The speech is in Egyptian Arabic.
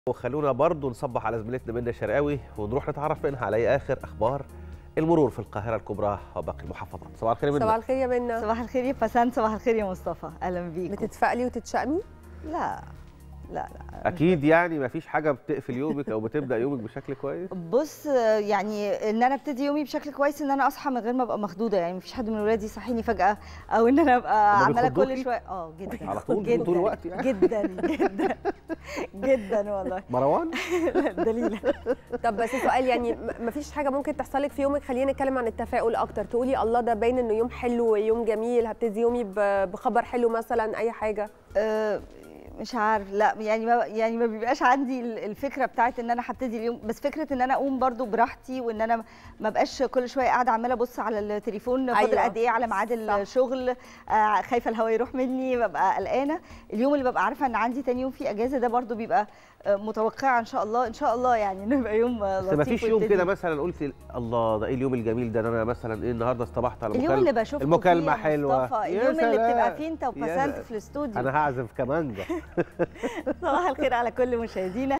وخلونا برضو نصبح على زميلتنا منى شرقاوي ونروح نتعرف منها على ايه اخر اخبار المرور في القاهره الكبرى وباقي المحافظات صباح الخير يا صباح منى الخير يا منى صباح الخير يا بسنت صباح الخير يا مصطفى اهلا بيكم بتتفائلي وتتشائمي لا لا لا اكيد يعني ما فيش حاجه بتقفل يومك او بتبدا يومك بشكل كويس بص يعني ان انا ابتدي يومي بشكل كويس ان انا اصحى من غير ما ابقى مخضوضه يعني مفيش حد من ولادي يصحيني فجاه او ان انا ابقى هما عماله بيخضوكي؟ كل شويه اه جدا على طول جدا طول الوقت يعني جدا جدا جدا والله مروان دليله طب بس سؤال يعني م- مفيش حاجه ممكن تحصل لك في يومك خلينا نتكلم عن التفاؤل اكتر تقولي الله ده باين انه يوم حلو ويوم جميل هبتدي يومي ب- بخبر حلو مثلا اي حاجه آه، مش عارف لا يعني ما يعني ما بيبقاش عندي ال- الفكره بتاعت ان انا هبتدي اليوم بس فكره ان انا اقوم برضو براحتي وان انا ما بقاش كل شويه قاعده عماله ابص على التليفون فاضل أيوة. قد ايه على ميعاد صح. الشغل آه، خايفه الهواء يروح مني ببقى قلقانه اليوم اللي ببقى عارفه ان عندي تاني يوم فيه اجازه ده برضو بيبقى آه، متوقعه ان شاء الله ان شاء الله يعني انه يبقى يوم آه، بس لطيف ما فيش يوم ويبتدي. كده مثلا قلت الله ده ايه اليوم الجميل ده إن انا مثلا ايه النهارده اصطبحت على اليوم اللي بشوفكم المكالمة فيه يا حلوة. مصطفى، يا اليوم اللي بتبقى سلام. فيه انت يا وبسنت سلام. في الاستوديو انا هعزف كمانجا صباح الخير على كل مشاهدينا